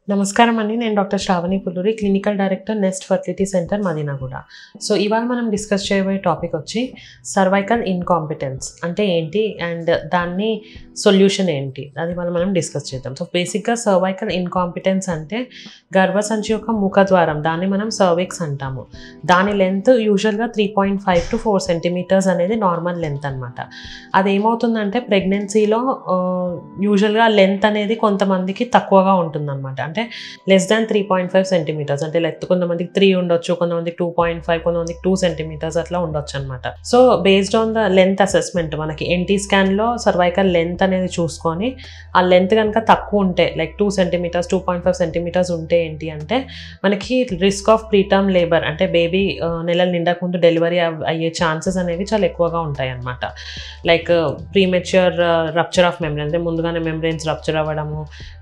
నమస్కారం అండి నేను doctor Sravani Pulluri clinical director Nest Fertility Centre Madinaguda so ఇవాళ మనం డిస్కస్ చేయబోయే టాపిక్ వచ్చి సర్వైకల్ ఇన్కాంపిటెన్స్ అంటే ఏంటి అండ్ దాన్ని సొల్యూషన్ ఏంటి అది మనం మనం డిస్కస్ చేద్దాం సో బేసిక్గా సర్వైకల్ ఇన్కాంపిటెన్స్ అంటే గర్భసంచి యొక్క ముఖద్వారం దాన్ని మనం సర్విక్స్ అంటాము దాని లెంత్ యూజువల్గా three point five to four centimetres అనేది నార్మల్ లెంత్ అనమాట అది ఏమవుతుందంటే ప్రెగ్నెన్సీలో యూజువల్గా లెంత్ అనేది కొంతమందికి తక్కువగా ఉంటుందన్నమాట అంటే less than three point five centimetres అంటే లెంత్ కొంతమందికి త్రీ ఉండొచ్చు కొంతమందికి టూ పాయింట్ ఫైవ్ కొంతమందికి టూ సెంటీమీటర్స్ అట్లా ఉండొచ్చు అనమాట so based on the length assessment మనకి ఎన్టీ స్కాన్లో సర్వైకల్ లెంత్ అనేది చూసుకొని ఆ లెంత్ కనుక తక్కువ ఉంటే like two centimetres two point five centimetres ఉంటే ఏంటి అంటే మనకి రిస్క్ ఆఫ్ ప్రీటర్మ్ లేబర్ అంటే బేబీ నెలలు నిండక ముందు డెలివరీ అయ్యే ఛాన్సెస్ అనేవి చాలా ఎక్కువగా ఉంటాయి అన్నమాట లైక్ ప్రీమెచ్యూర్ రప్చర్ ఆఫ్ మెమ్రీ అంటే ముందుగానే మెమ్బ్రెయిన్స్ రప్చర్ అవ్వడము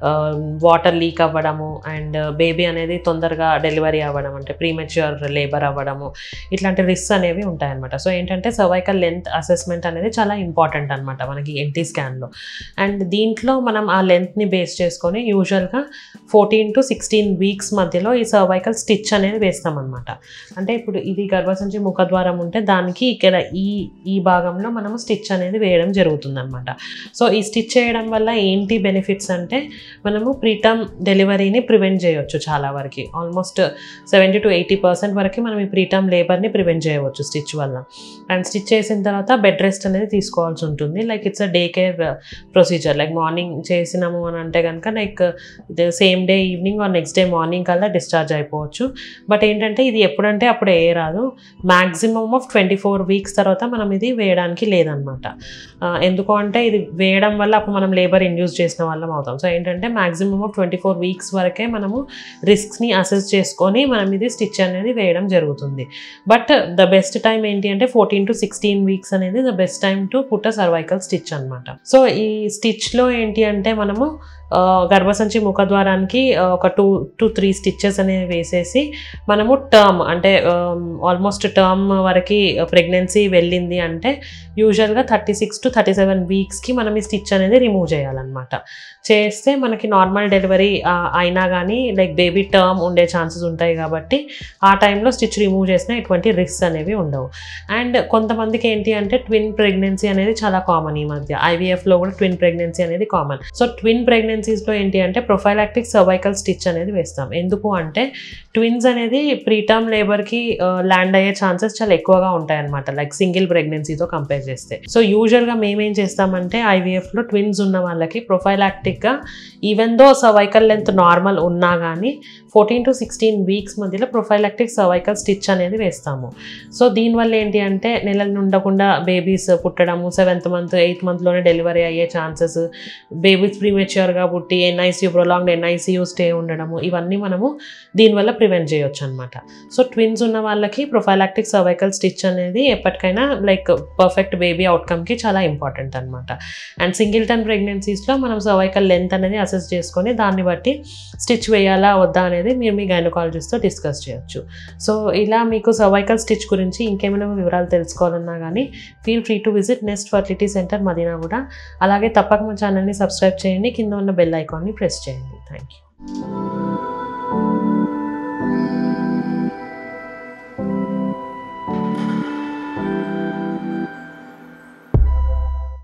వాటర్ లీక్ అవ్వడము అండ్ బేబీ అనేది తొందరగా డెలివరీ అవ్వడం అంటే ప్రీమెచ్యూర్ లేబర్ అవ్వడము ఇట్లాంటి రిస్క్ అనేవి ఉంటాయన్నమాట సో ఏంటంటే సర్వైకల్ లెంత్ అసెస్మెంట్ అనేది చాలా ఇంపార్టెంట్ అనమాట మనకి ఎన్టీ స్కాన్లో అండ్ దీంట్లో మనం ఆ లెంత్ని బేస్ చేసుకొని యూజువల్గా ఫోర్టీన్ టు సిక్స్టీన్ వీక్స్ మధ్యలో ఈ సర్వైకల్ స్టిచ్ అనేది వేస్తామన్నమాట అంటే ఇప్పుడు ఇది గర్భసంచి ముఖద్వారం ఉంటే దానికి ఇక్కడ ఈ ఈ భాగంలో మనము స్టిచ్ అనేది వేయడం జరుగుతుంది అనమాట సో ఈ స్టిచ్ చేయడం వల్ల ఏంటి బెనిఫిట్స్ అంటే మనము ప్రీటర్మ్ డెలివరీని ప్రివెంట్ చేయొచ్చు చాలా వరకు almost seventy to eighty percent వరకు మనం ఈ ప్రీటర్మ్ లేబర్ని ప్రివెంట్ చేయవచ్చు స్టిచ్ వల్ల అండ్ స్టిచ్ చేసిన తర్వాత బెడ్ రెస్ట్ అనేది తీసుకోవాల్సి ఉంటుంది like it's a day care procedure like morning చేసినాము అని అంటే కనుక like same day evening or next day morning కల్లా డిశ్చార్జ్ అయిపోవచ్చు బట్ ఏంటంటే ఇది ఎప్పుడంటే అప్పుడు ఏ రాదు maximum of twenty four weeks తర్వాత మనం ఇది వేయడానికి లేదనమాట ఎందుకు అంటే ఇది వేయడం వల్ల అప్పుడు మనం లేబర్ ఇండ్యూస్ చేసిన వాళ్ళం అవుతాం సో ఏంటంటే maximum of twenty four weeks వరకే మనము రిస్క్ని అసెస్ చేసుకొని మనం ఇది స్టిచ్ అనేది వేయడం జరుగుతుంది బట్ ద బెస్ట్ టైం ఏంటి అంటే ఫోర్టీన్ టు సిక్స్టీన్ వీక్స్ అనేది the best time to put a cervical stitch అనమాట సో ఈ స్టిచ్లో ఏంటి అంటే మనము గర్భసంచి ముఖద్వారానికి ఒక టూ టు త్రీ స్టిచ్చెస్ అనేవి వేసేసి మనము టర్మ్ అంటే ఆల్మోస్ట్ టర్మ్ వరకు ప్రెగ్నెన్సీ వెళ్ళింది అంటే యూజువల్గా thirty six to thirty seven వీక్స్కి మనం ఈ స్టిచ్ అనేది రిమూవ్ చేయాలన్నమాట చేస్తే మనకి నార్మల్ డెలివరీ అయినా కానీ లైక్ బేబీ టర్మ్ ఉండే ఛాన్సెస్ ఉంటాయి కాబట్టి ఆ టైంలో స్టిచ్ రిమూవ్ చేసినా ఎటువంటి రిస్క్ అనేవి ఉండవు అండ్ కొంతమందికి ఏంటి అంటే ట్విన్ ప్రెగ్నెన్సీ అనేది చాలా కామన్ ఈ మధ్య ఐవీఎఫ్లో కూడా ట్విన్ ప్రెగ్నెన్సీ అనేది కామన్ సో ట్విన్ ప్రెగ్నెన్సీస్లో ఏంటి అంటే ప్రొఫైలాక్టిక్ సర్వైకల్ స్టిచ్ అనేది వేస్తాం ఎందుకు అంటే ట్విన్స్ అనేది ప్రీటర్మ్ లేబర్కి ల్యాండ్ అయ్యే ఛాన్సెస్ చాలా ఎక్కువగా ఉంటాయి అనమాట లైక్ సింగిల్ ప్రెగ్నెన్సీతో కంపేర్ చేస్తే సో యూజువల్గా మేమేం చేస్తామంటే ఐవీఎఫ్లో ట్విన్స్ ఉన్న వాళ్ళకి ప్రొఫైలాక్టిక్గా even though cervical length normal ఉన్నా కానీ ఫోర్టీన్ టు సిక్స్టీన్ వీక్స్ మధ్యలో ప్రొఫైలాక్టిక్ సర్వైకల్ స్టిచ్ అనేది వేస్తాము సో దీనివల్ల ఏంటి అంటే నెలలు ఉండకుండా బేబీస్ పుట్టడము సెవెంత్ మంత్ ఎయిత్ మంత్లోనే డెలివరీ అయ్యే ఛాన్సెస్ బేబీస్ ప్రీమెచ్యూర్గా పుట్టి ఎన్ఐసీయూ ప్రొలాంగ్డ్ ఎన్ఐసీయూ స్టే ఉండడము ఇవన్నీ మనము దీనివల్ల ప్రివెంట్ చేయొచ్చు అనమాట సో ట్విన్స్ ఉన్న వాళ్ళకి ప్రొఫైలాక్టిక్ సర్వైకల్ స్టిచ్ అనేది ఎప్పటికైనా లైక్ పర్ఫెక్ట్ బేబీ అవుట్కమ్కి చాలా ఇంపార్టెంట్ అనమాట అండ్ సింగిల్టన్ ప్రెగ్నెన్సీస్లో మనం సర్వైకల్ లెంత్ అనేది అసెస్ చేసుకొని దాన్ని బట్టి స్టిచ్ వేయాలా వద్దా అనేది మీరు మీ గైనకాలజిస్ట్తో డిస్కస్ చేయొచ్చు సో ఇలా మీకు సర్వైకల్ స్టిచ్ గురించి ఇంకేమైనా వివరాలు తెలుసుకోవాలన్నా కానీ feel free to visit Nest Fertility Centre Madina కూడా అలాగే తప్పక మా ఛానల్ని సబ్స్క్రైబ్ చేయండి కింద ఉన్న బెల్ ఐకాన్ని ప్రెస్ చేయండి థ్యాంక్ యూ